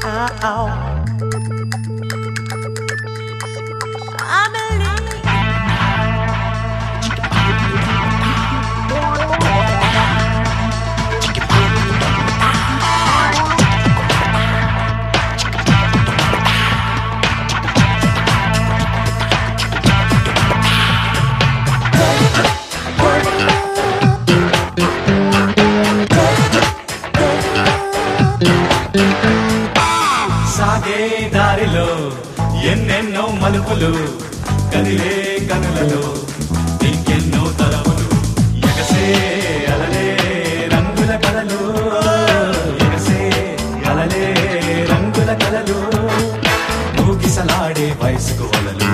Amelie. సాగే దారిలో ఎన్నెన్నో మలుపులు కదిలే కనులలో ఇంకెన్నో తలపులు ఎగసే అలలే రంగుల కలలు ఎగసే అలలే రంగుల కలలు ఊగిసలాడే వయసుకు వలలు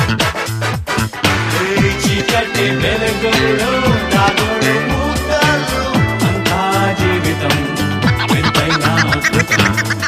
ఏ చీకటి వెలుగులో దాగుడు మూతలు అంతా జీవితం వింతైన అద్భుతం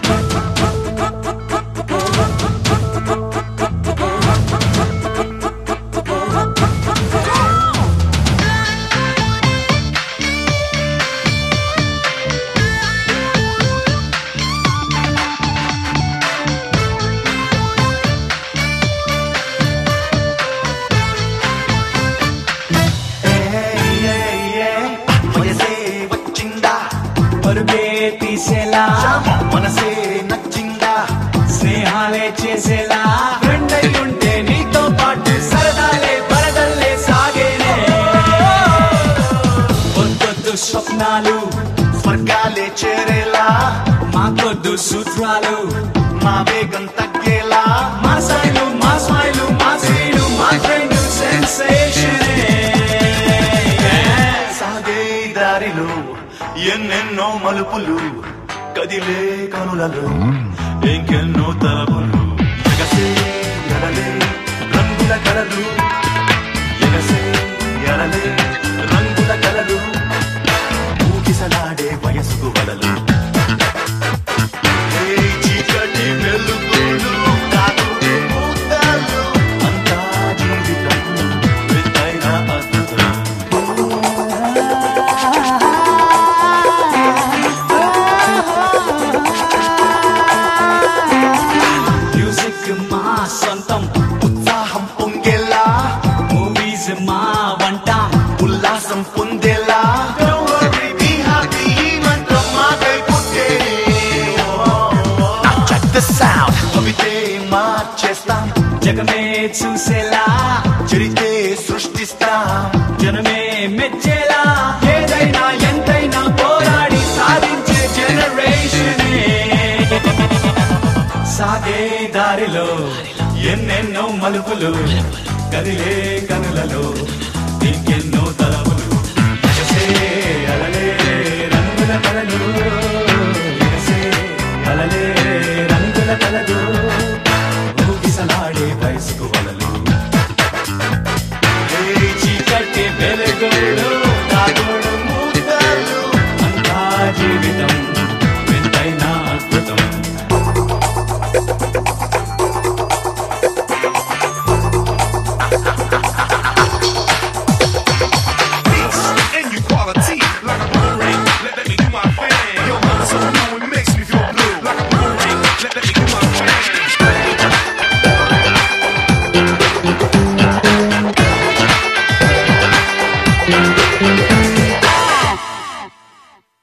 వయసే వచ్చిందా పరుగే తీసేలా మనసే నచ్చిందా స్నేహాలే చేసేలా ఫ్రెండ్ అయి ఉంటే నీతో పాటు సరదాలే పరదల్లే సాగేనే వద్దొద్దు స్వప్నాలు స్వర్గాలే చేరేలా మాకొద్దు సూత్రాలు మా వేగం తగ్గేలా మా సైలు మా స్మైలు మా సీలు మా ఫ్రెండ్ సెన్సేషన్ సాగే దారిలో ఎన్నెన్నో మలుపులు కదిలే కనులలో ఇంకెన్నో తలపులు ఎగసే ఎడలే రంగుల కలలు ఎగసే ఎడలే రంగుల కలలు ఊగిసలాడే వయసుకు వలలు ఏ చీకటి వెలుగులు కాకులు మూతలు అంతా జీవితం వింతైన అద్భుతం మ్యూజిక్ మా సొంతం ఉత్సాహం పొంగేలా మూవీస్ మా వంట ఉల్లాసం పొందేలా Don't worry, be happy, ఈ మంత్రం మాకై పుట్టే. Now check this out. కవితే మార్చేస్తాం జగమే చూసేలా చరితే సృష్టిస్తాం జనమే మెచ్చేలా ఏదైనా ఎంతైనా పోరాడి సాధించే జనరేషన్ సాగే దారిలో ఎన్నెన్నో మలుపులు కదిలే కనులలో ఇంకెన్నో తల